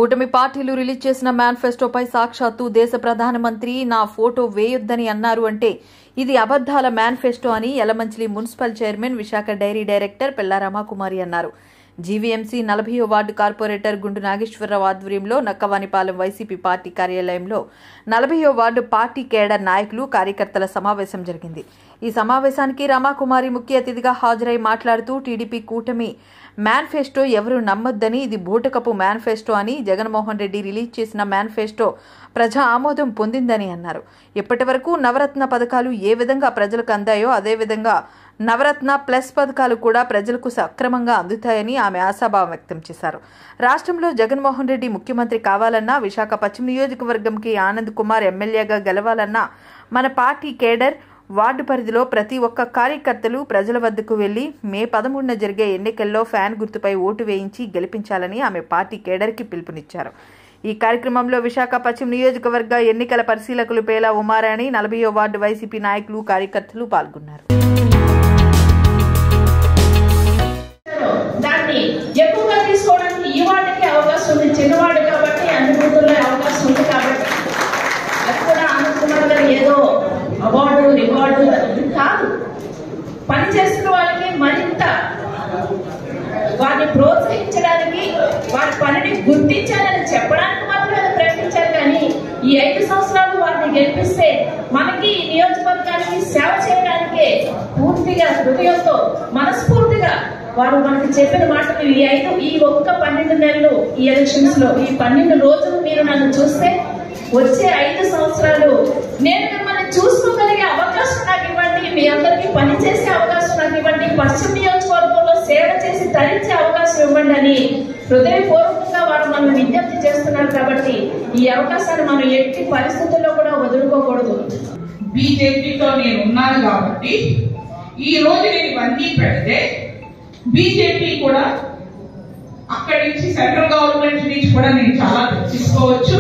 కూటమి పార్టీలు రిలీజ్ చేసిన మేనిఫెస్టోపై సాక్షాత్తు దేశ ప్రధానమంత్రి నా ఫోటో వేయొద్దని అన్నారు అంటే ఇది అబద్దాల మేనిఫెస్టో అని Yalamanchili municipal chairman Visakha dairy director Pilla Ramakumari అన్నారు జీవీఎంసీ నలభైయో వార్డు కార్పొరేటర్ గుండు నాగేశ్వరరావు ఆధ్వర్యంలో నక్కవానిపాలెం వైసీపీ పార్టీ కార్యాలయంలో నలభైయో వార్డు పార్టీ కేడర్ నాయకులు కార్యకర్తల సమావేశం జరిగింది ఈ సమావేశానికి రమాకుమారి ముఖ్య అతిథిగా హాజరై మాట్లాడుతూ టీడీపీ కూటమి మేనిఫెస్టో ఎవరు నమ్మొద్దని ఇది బూటకపు మేనిఫెస్టో అని జగన్మోహన్ రెడ్డి రిలీజ్ చేసిన మేనిఫెస్టో ప్రజా ఆమోదం పొందిందని అన్నారు ఇప్పటి వరకు నవరత్న పథకాలు ఏ విధంగా ప్రజలకు అందాయో అదేవిధంగా నవరత్న ప్లస్ పథకాలు కూడా ప్రజలకు సక్రమంగా అందుతాయని ఆమె ఆశాభావం వ్యక్తం చేశారు రాష్ట్రంలో జగన్మోహన్ రెడ్డి ముఖ్యమంత్రి కావాలన్నా విశాఖ పశ్చిమ నియోజకవర్గంకి ఆనంద్ కుమార్ ఎమ్మెల్యేగా గెలవాలన్నా మన పార్టీ కేడర్ వార్డు పరిధిలో ప్రతి ఒక్క కార్యకర్తలు ప్రజల వద్దకు వెళ్లి మే పదమూడున జరిగే ఎన్నికల్లో ఫ్యాన్ గుర్తుపై ఓటు వేయించి గెలిపించాలని ఆమె పార్టీ కేడర్కి పిలుపునిచ్చారు ఈ కార్యక్రమంలో విశాఖ పశ్చిమ నియోజకవర్గ ఎన్నికల పరిశీలకులు పేలా ఉమారాణి నలభయో వార్డు వైసీపీ నాయకులు కార్యకర్తలు పాల్గొన్నారు దాన్ని ఎక్కువగా తీసుకోవడానికి ఈ వాడికి అవకాశం ఉంది చిన్నవాడు కాబట్టి అన్ని బూతుల్లో అవకాశం ఉంది కాబట్టి అది కూడా ఆనంద్ కుమార్ గారు ఏదో అవార్డు రివార్డు అది కాదు పని చేస్తున్న వాళ్ళకి మరింత వారిని ప్రోత్సహించడానికి వారి పనిని గుర్తించాలని చెప్పడానికి మాత్రమే అది ప్రయత్నించారు కానీ ఈ ఐదు సంవత్సరాలు వారిని గెలిపిస్తే మనకి ఈ నియోజకవర్గానికి సేవ చేయడానికే పూర్తిగా హృదయంతో మనస్ఫూర్తిగా వారు మనకి చెప్పిన మాటలు ఈ ఐదు ఈ ఒక్క పన్నెండు నెలలు ఈ ఎలక్షన్స్ లో ఈ పన్నెండు రోజులు మీరు నన్ను చూస్తే వచ్చే ఐదు సంవత్సరాలు నేను మిమ్మల్ని చూసుకోగలిగే అవకాశం నాకు ఇవ్వండి మీ అందరికీ పని చేసే అవకాశం నాకు ఇవ్వండి పశ్చిమ నియోజకవర్గంలో సేవ చేసి తరించే అవకాశం ఇవ్వండి అని హృదయపూర్వకంగా వారు మనం విజ్ఞప్తి చేస్తున్నారు కాబట్టి ఈ అవకాశాన్ని మనం ఎట్టి పరిస్థితుల్లో కూడా వదులుకోకూడదు బీజేపీతో నేను ఉన్నాను కాబట్టి ఈ రోజు నేను ఇవన్నీ పెడితే బీజేపీ కూడా అక్కడి నుంచి సెంట్రల్ గవర్నమెంట్ నుంచి కూడా నేను చాలా తెచ్చుకోవచ్చు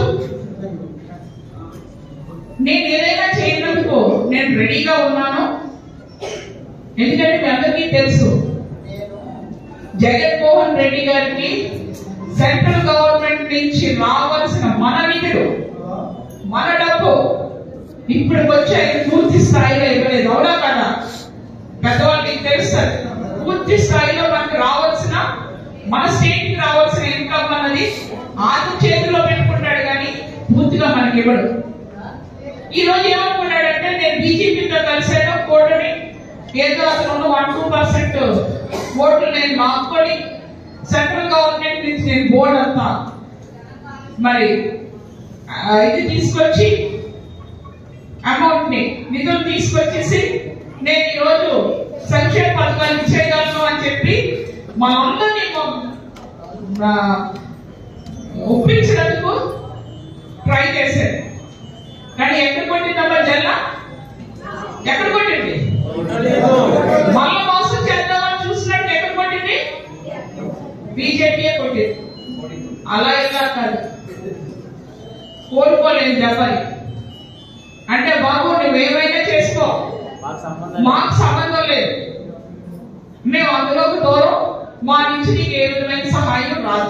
నేను ఏదైనా చేయనందుకు నేను రెడీగా ఉన్నాను ఎందుకంటే మీ అందరికీ తెలుసు జగన్మోహన్ రెడ్డి గారికి సెంట్రల్ గవర్నమెంట్ నుంచి రావాల్సిన మన నిధులు మన డబ్బు ఇప్పుడు వచ్చే పూర్తి స్థాయిలో ఇవ్వలేదు అవునా కదా పెద్దవాళ్ళకి తెలుస్తుంది పూర్తి స్థాయిలో మనకు రావాల్సిన మన స్టేట్ కి రావాల్సిన ఇన్కమ్ అన్నది ఆకు చేతిలో పెట్టుకుంటాడు కానీ పూర్తిగా మనకి ఇవ్వడు ఈ రోజు ఏమనుకున్నాడంటే నేను బీజేపీతో కలిసాను కూటమి ఏదో అతను వన్ టూ పర్సెంట్ ఓట్లు నేను లాక్కొని సెంట్రల్ గవర్నమెంట్ నుంచి నేను బోర్డు అంతా మరి ఆ, ఇది తీసుకొచ్చి అమౌంట్ ని నిధులు తీసుకొచ్చేసి నేను ఈ రోజు సంక్షేమ పథకాలు ఇచ్చేయగలను అని చెప్పి మా అందరినీ మా- ఆ, ఒప్పించినందుకు ట్రై చేశాను కానీ ఎక్కడ కొట్టిందమ్మా జల్ల ఎక్కడ కొట్టింది మళ్ళా మోసం చేద్దామని చూసినట్టు ఎక్కడ కొట్టింది బీజేపీయే కొట్టింది అలా ఇలా కాదు కోరుకోలేని దెబ్బని అంటే బాబు నువ్వేమైనా చేసుకో మాకు సంబంధం లేదు మేము అందులోకి దూరం మా నుంచి నీకు ఏ విధమైన సహాయం రాదు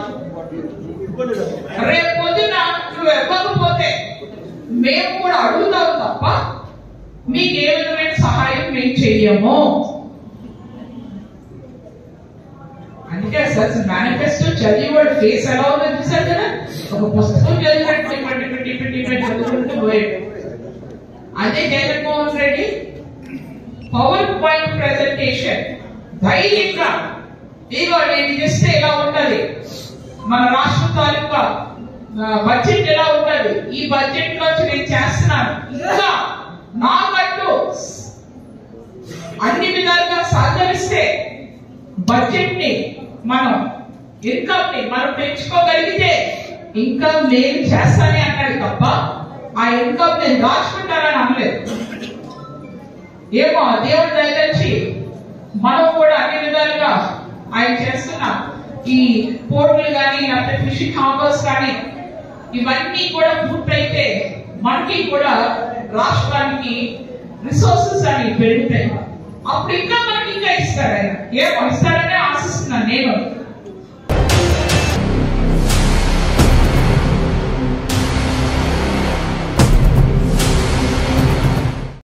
రేపు పొద్దున నువ్వు ఇవ్వకపోతే మేము కూడా అడుగుతాం తప్ప మీకు ఏ విధమైన సహాయం మేము చెయ్యము అందుకే అసలు మేనిఫెస్టో చదివేవాడు ఫేస్ ఎలా ఉందో చూసారు కదా ఒక పుస్తకం చదివినట్టు టిపెట్ టిపెట్ టిపెట్ టిపెట్ చదువుకుంటూ పోయాడు అదే Jaganmohan Reddy power point presentation ధైర్యంగా ఇదిగో నేను ఇది ఇస్తే ఇలా ఉంటది మన రాష్ట్ర తాలూకా బడ్జెట్ ఎలా ఉంటది ఈ బడ్జెట్ లో నేను చేస్తున్నాను ఇంకా నాకంటూ అన్ని విధాలుగా సహకరిస్తే బడ్జెట్ ని మనం ఇన్కమ్ ని మనం పెంచుకోగలిగితే ఇంకా నేను చేస్తానే అన్నాడు తప్ప ఆ ఇన్కమ్ నేను దాచుకుంటానని అనలేదు ఏమో ఆ దేవుడి దగ్గరించి మనం కూడా అన్ని విధాలుగా ఆయన చేస్తున్న ఈ పోర్టులు కానీ లేకపోతే ఫిషింగ్ హార్బర్స్ కానీ ఇవన్నీ కూడా పూర్తయితే మనకి కూడా రాష్ట్రానికి రిసోర్సెస్ అని పెరుగుతాయి అప్పుడు ఇంకా మనకి ఇంకా ఇస్తాడు ఆయన ఏమో ఇస్తాడనే ఆశిస్తున్నాను నేను